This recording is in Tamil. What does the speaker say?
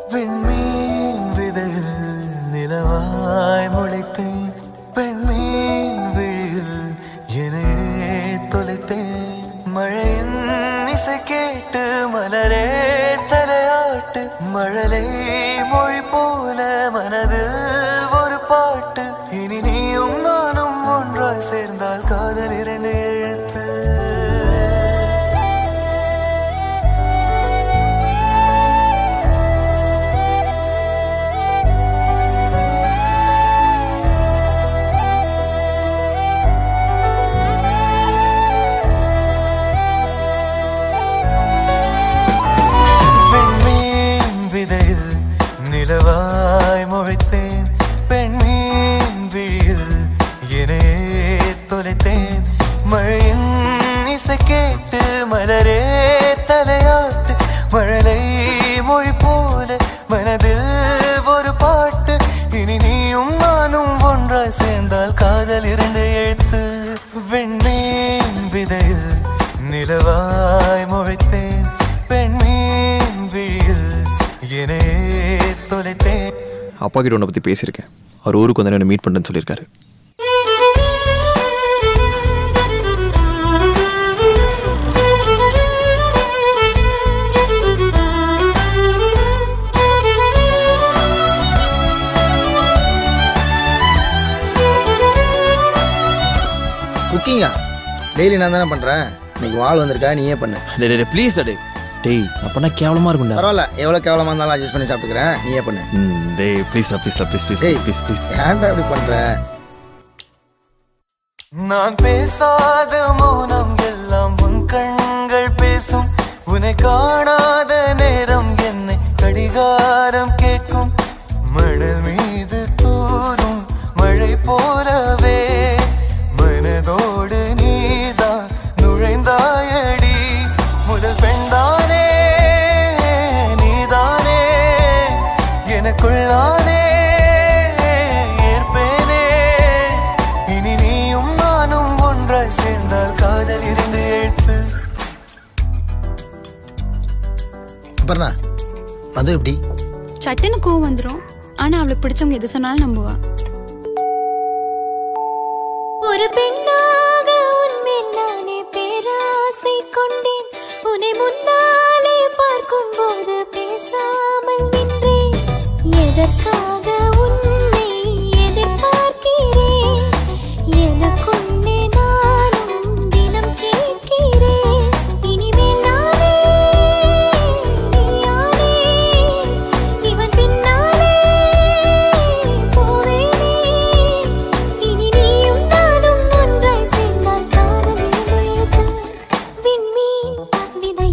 விண்மீன் விதையில் நிலவாய் முளைத்தேன் பெண்மீன் விழியில் என்னையே தொலைத்தேன் மழையின் இசை கேட்டு மலரே தலையாட்டு மழலை மொழி போல மனதில் ஒரு பாட்டு இனி நீயும் நானும் ஒன்றாய் சேர்ந்தால் காதல் இரண்டு எழுத்து பெண்மீன் விதையில் நிலவாய் முளைத்தேன் பெண்மீன் விழியில் என்னையே தொலைத்தேன் மழையின் இசை கேட்டு மலரே தலையாட்டு மழலை மொழி போல மனதில் ஒரு பாட்டு இனி நீயும் நானும் ஒன்றாய் சேர்ந்தால் காதல் இரண்டு எழுத்து வெண்மீன் விதையில் நிலவாய் முளைத்தேன் பெண்மீன் விழியில் என்னையே தொலைத்தேன் அப்பா கிட்ட உன்னை பற்றி பேசியிருக்கேன் அவர் ஊருக்கு வந்து என்ன மீட் பண்ணுறேன்னு சொல்லியிருக்காரு குக்கிங்கா டெய்லி நான் தானே பண்ணுறேன் இன்னைக்கு வாள் வந்திருக்கா நீயே பண்ணு டே டே ப்ளீஸ் டே டேய் நான் பண்ணால் கேவலமாக இருக்கும்டா பரவாயில்ல எவ்வளோ கேவலமாக இருந்தாலும் அட்ஜஸ்ட் பண்ணி சாப்பிட்டுக்கிறேன் நீயே பண்ணு ம் டேய் ப்ளீஸ் ப்ளீஸ் ப்ளீஸ் ப்ளீஸ் டேய் ப்ளீஸ் ப்ளீஸ் ஏன்டா இப்படி பண்ணுற நான் பேசாத மௌனம் எல்லாம் உன் கண்கள் பேசும் உன்னை காணாத நேரம் என்னை கடிகாரம் கேட்கும் மணல் மீது தூரும் மழை போலவே மனதோடு நீதான் நுழைந்தாயடி முதல் பெண்தானே நீதானே எனக்குள்ளானே ஏற்பேனே இனி நீயும் நானும் ஒன்றாய் சேர்ந்தால் காதல் இருந்து எழுத்து அப்புறம்ண்ணா மது எப்படி சட்டுன்னு கோவம் வந்துடும் ஆனா அவளுக்கு பிடிச்சவங்க எது சொன்னாலும் நம்புவா ஒரு பெண்ணாக உன்மேல் நானே பேராசை கொண்டேன் உன்னை முன்னாலே பார்க்கும் போது பேசாமல் நின்றேன் எதற்காக உன்னை எதிர்பார்க்கிறேன் எனக்குன்னே நானும் தினம் கேட்கிறேன் இனிமேல் நானே நீயானே இவன் பின்னாலே போவேனே இனி நீயும் நானும் ஒன்றாய் சேர்ந்தால் காதல் எழுத்து விண்மீன் விதை